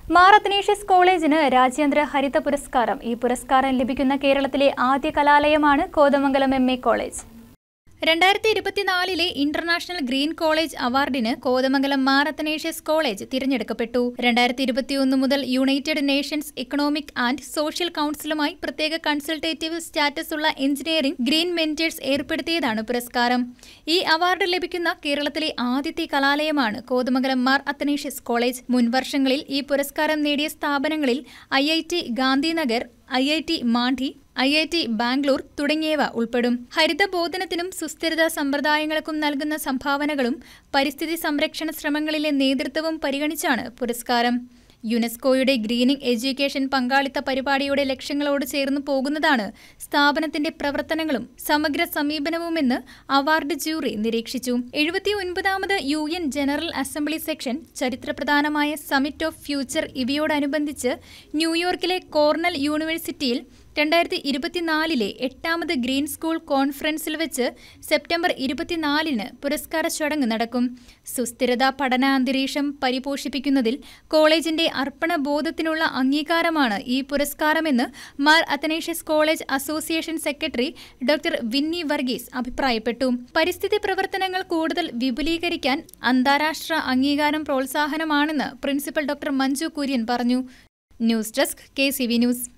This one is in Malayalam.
മാർ അത്തനേഷ്യസ് കോളേജിന് രാജ്യാന്തര ഹരിത പുരസ്കാരം ഈ പുരസ്കാരം ലഭിക്കുന്ന കേരളത്തിലെ ആദ്യ കലാലയമാണ് കോതമംഗലം എം എ കോളേജ് രണ്ടായിരത്തി ഇരുപത്തിനാലിലെ ഇന്റർനാഷണൽ ഗ്രീൻ കോളേജ് അവാർഡിന് കോതമംഗലം മാർ അത്തനേഷ്യസ് കോളേജ് തിരഞ്ഞെടുക്കപ്പെട്ടു രണ്ടായിരത്തി ഇരുപത്തിയൊന്ന് മുതൽ United Nations economic and social കൌൺസിലുമായി പ്രത്യേക കൺസൾട്ടേറ്റീവ് സ്റ്റാറ്റസ് ഉള്ള എഞ്ചിനീയറിംഗ് ഗ്രീൻ മെന്റേഴ്സ് ഏർപ്പെടുത്തിയതാണ് പുരസ്കാരം ഈ അവാർഡ് ലഭിക്കുന്ന കേരളത്തിലെ ആദ്യത്തെ കലാലയമാണ് കോതമംഗലം മാർ അത്തനേഷ്യസ് കോളേജ് മുൻ വർഷങ്ങളിൽ ഈ പുരസ്കാരം നേടിയ സ്ഥാപനങ്ങളിൽ I I T Gandhinagar I I T Mandi I I T Bangalore തുടങ്ങിയവ ഉൾപ്പെടും ഹരിതബോധനത്തിനും സുസ്ഥിരത സമ്പ്രദായങ്ങൾക്കും നൽകുന്ന സംഭാവനകളും പരിസ്ഥിതി സംരക്ഷണ ശ്രമങ്ങളിലെ നേതൃത്വവും പരിഗണിച്ചാണ് പുരസ്കാരം യുനെസ്കോയുടെ ഗ്രീനിംഗ് എഡ്യൂക്കേഷൻ പങ്കാളിത്ത പരിപാടിയുടെ ലക്ഷ്യങ്ങളോട് ചേർന്ന് പോകുന്നതാണ് സ്ഥാപനത്തിന്റെ പ്രവർത്തനങ്ങളും സമഗ്ര സമീപനവുമെന്ന് അവാർഡ് ജൂറി നിരീക്ഷിച്ചു എഴുപത്തി ഒൻപതാമത് U N general assembly section ചരിത്രപ്രധാനമായ സമിറ്റ് ഓഫ് ഫ്യൂച്ചർ ഇവയോടനുബന്ധിച്ച് ന്യൂയോർക്കിലെ കോർണൽ യൂണിവേഴ്സിറ്റിയിൽ രണ്ടായിരത്തി ഇരുപത്തിനാലിലെ എട്ടാമത് ഗ്രീൻ സ്കൂൾ കോൺഫറൻസിൽ വെച്ച് സെപ്റ്റംബർ ഇരുപത്തിനാലിന് പുരസ്കാര ചടങ്ങ് നടക്കും സുസ്ഥിരത പഠനാന്തരീക്ഷം പരിപോഷിപ്പിക്കുന്നതിൽ കോളേജിന്റെ അർപ്പണബോധത്തിനുള്ള അംഗീകാരമാണ് ഈ പുരസ്കാരമെന്ന് Mar Athanasius college association secretary doctor Winnie Varghese അഭിപ്രായപ്പെട്ടു പരിസ്ഥിതി പ്രവർത്തനങ്ങൾ കൂടുതൽ വിപുലീകരിക്കാൻ അന്താരാഷ്ട്ര അംഗീകാരം പ്രോത്സാഹനമാണെന്ന് പ്രിൻസിപ്പൽ ഡോക്ടർ മഞ്ജു കുര്യൻ പറഞ്ഞു ന്യൂസ് ഡെസ്ക് കെ ന്യൂസ്